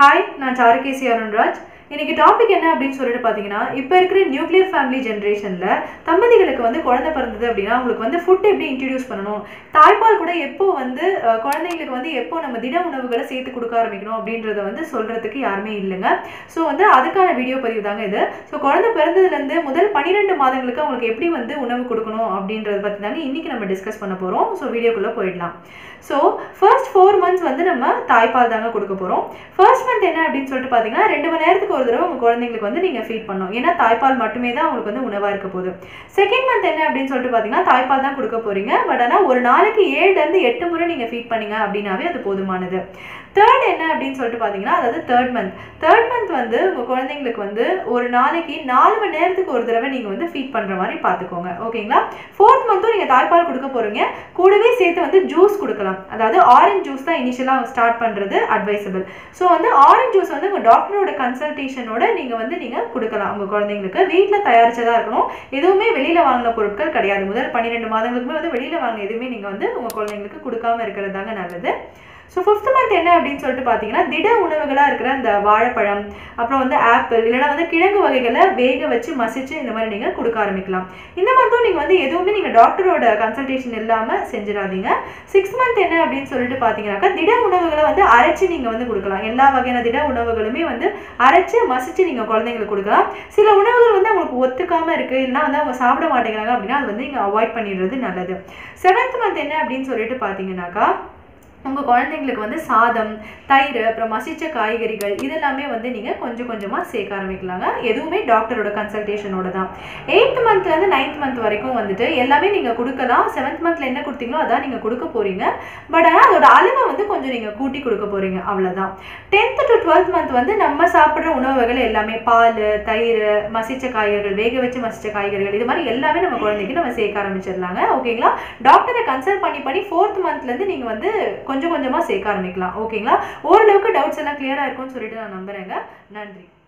hi நான் சாருகேசி அருண்ராஜ் இன்னைக்கு topic என்ன அப்படின்னு சொல்லிட்டு பார்த்தீங்கன்னா இப்போ இருக்கிற நியூக்ளியர் ஃபேமிலி ஜென்ரேஷனில் தம்பதிகளுக்கு வந்து குழந்தை பிறந்தது அப்படின்னா அவங்களுக்கு வந்து ஃபுட் எப்படி இன்ட்ரடியூஸ் பண்ணணும் தாய்ப்பால் கூட எப்போ வந்து அஹ், குழந்தைங்களுக்கு வந்து எப்போ நம்ம திட உணவுகளை சேர்த்து கொடுக்க ஆரம்பிக்கணும் அப்படின்றத வந்து சொல்கிறதுக்கு யாருமே இல்லைங்க ஸோ வந்து அதுக்கான வீடியோ பதிவு தாங்க இது ஸோ குழந்தை பிறந்ததுலேருந்து முதல் பன்னிரெண்டு மாதங்களுக்கு அவங்களுக்கு எப்படி வந்து உணவு கொடுக்கணும் அப்படின்றத பற்றி தாங்க இன்றைக்கி நம்ம டிஸ்கஸ் பண்ண போகிறோம் ஸோ வீடியோக்குள்ளே போயிடலாம் ஸோ ஃபர்ஸ்ட் ஃபோர் மந்த்ஸ் வந்து நம்ம தாய்ப்பால் தாங்க கொடுக்க போகிறோம் ஃபர்ஸ்ட் மந்த் என்ன அப்படின்னு சொல்லிட்டு பார்த்தீங்கன்னா ரெண்டு மணி நேரத்துக்கு ஒரு தடவை உங்கள் குழந்தைங்களுக்கு வந்து நீங்கள் ஃபீட் பண்ணணும் ஏன்னா தாய்ப்பால் மட்டுமே தான் உங்களுக்கு வந்து உணவாக இருக்க போகுது செகண்ட் மந்த் என்ன அப்படின்னு சொல்லிட்டு பார்த்தீங்கன்னா தாய்ப்பால் தான் கொடுக்க போகிறீங்க பட் ஆனால் ஒரு நாளைக்கு ஏழுலேருந்து எட்டு முறை நீங்கள் ஃபீட் பண்ணீங்க அப்படின்னாவே அது போதுமானது தேர்ட் என்ன அப்படின்னு சொல்லிட்டு பார்த்தீங்கன்னா அதாவது தேர்ட் மந்த் தேர்ட் மந்த் வந்து உங்கள் குழந்தைங்களுக்கு வந்து ஒரு நாளைக்கு நாலு மணி நேரத்துக்கு ஒரு தடவை நீங்கள் வந்து ஃபீட் பண்ணுற மாதிரி பார்த்துக்கோங்க ஓகேங்களா ஃபோர்த் மந்த்தும் நீங்கள் தாய்ப்பால் கொடுக்க போகிறீங்க கூடவே சேர்த்து வந்து ஜூஸ் கொடுக்கலாம் அதாவது ஆரஞ்சு ஜூஸ் தான் இனிஷியலாக ஸ்டார்ட் பண்ணுறது அட்வைசபிள் ஸோ வந்து ஆரஞ்சு ஜூஸ் வந்து உங்கள் டாக்டரோட கன்சல்டேஷனோட நீங்கள் வந்து நீங்கள் கொடுக்கலாம் உங்கள் குழந்தைங்களுக்கு வீட்டில் தயாரிச்சதா இருக்கணும் எதுவுமே வெளியில் வாங்கின பொருட்கள் கிடையாது முதல் பன்னிரெண்டு மாதங்களுக்குமே வந்து வெளியில் வாங்கின எதுவுமே நீங்கள் வந்து உங்கள் குழந்தைங்களுக்கு கொடுக்காம இருக்கிறது தாங்க நல்லது ஸோ ஃபிஃப்த் மந்த் என்ன அப்படின்னு சொல்லிட்டு பார்த்தீங்கன்னா திட உணவுகளாக இருக்கிற அந்த வாழைப்பழம் அப்புறம் வந்து ஆப்பிள் இல்லைனா வந்து கிழங்கு வகைகளை வேக வச்சு மசிச்சு இந்த மாதிரி நீங்கள் கொடுக்க ஆரம்பிக்கலாம் இந்த மந்த்தும் நீங்கள் வந்து எதுவுமே நீங்கள் டாக்டரோட கன்சல்டேஷன் இல்லாமல் செஞ்சிடாதீங்க சிக்ஸ் மந்த் என்ன அப்படின்னு சொல்லிட்டு பார்த்தீங்கன்னாக்கா திட உணவுகளை வந்து அரைச்சு நீங்கள் வந்து கொடுக்கலாம் எல்லா வகையான திட உணவுகளுமே வந்து அரைச்சு மசிச்சு நீங்கள் குழந்தைங்களுக்கு கொடுக்கலாம் சில உணவுகள் வந்து அவங்களுக்கு ஒத்துக்காமல் இருக்குது இல்லைனா வந்து அவங்க சாப்பிட மாட்டேங்கிறாங்க அப்படின்னா அது வந்து நீங்கள் அவாய்ட் பண்ணிடுறது நல்லது செவன்த் மந்த் என்ன அப்படின்னு சொல்லிட்டு பார்த்தீங்கன்னாக்கா உங்கள் குழந்தைங்களுக்கு வந்து சாதம் தயிர் அப்புறம் மசிச்ச காய்கறிகள் இதெல்லாமே வந்து நீங்கள் கொஞ்சம் கொஞ்சமாக சேர்க்க ஆரம்பிக்கலாங்க எதுவுமே டாக்டரோட கன்சல்டேஷனோட தான் எயித் மந்த்லேருந்து நைன்த் மந்த் வரைக்கும் வந்துட்டு எல்லாமே நீங்கள் கொடுக்கலாம் செவன்த் மந்த்தில் என்ன கொடுத்தீங்களோ அதான் நீங்கள் கொடுக்க போகிறீங்க பட் ஆனால் அதோட அளவை வந்து கொஞ்சம் நீங்கள் கூட்டி கொடுக்க போகிறீங்க அவ்வளோதான் டென்த் டு டுவெல்த் மந்த் வந்து நம்ம சாப்பிட்ற உணவுகள் எல்லாமே பால் தயிர் மசிச்ச காய்கறிகள் வேக வச்சு மசிச்ச காய்கறிகள் இது மாதிரி எல்லாமே நம்ம குழந்தைக்கு நம்ம சேர்க்க ஆரம்பிச்சிடலாங்க ஓகேங்களா டாக்டரை கன்சல்ட் பண்ணி பண்ணி ஃபோர்த் மந்த்லேருந்து நீங்கள் வந்து கொஞ்சம் கொஞ்சமாக சேர்க்க ஆரம்பிக்கலாம் ஓகேங்களா ஓரளவுக்கு டவுட்ஸ் எல்லாம் கிளியராக இருக்கும்னு சொல்லிட்டு நான் நம்புறேங்க நன்றி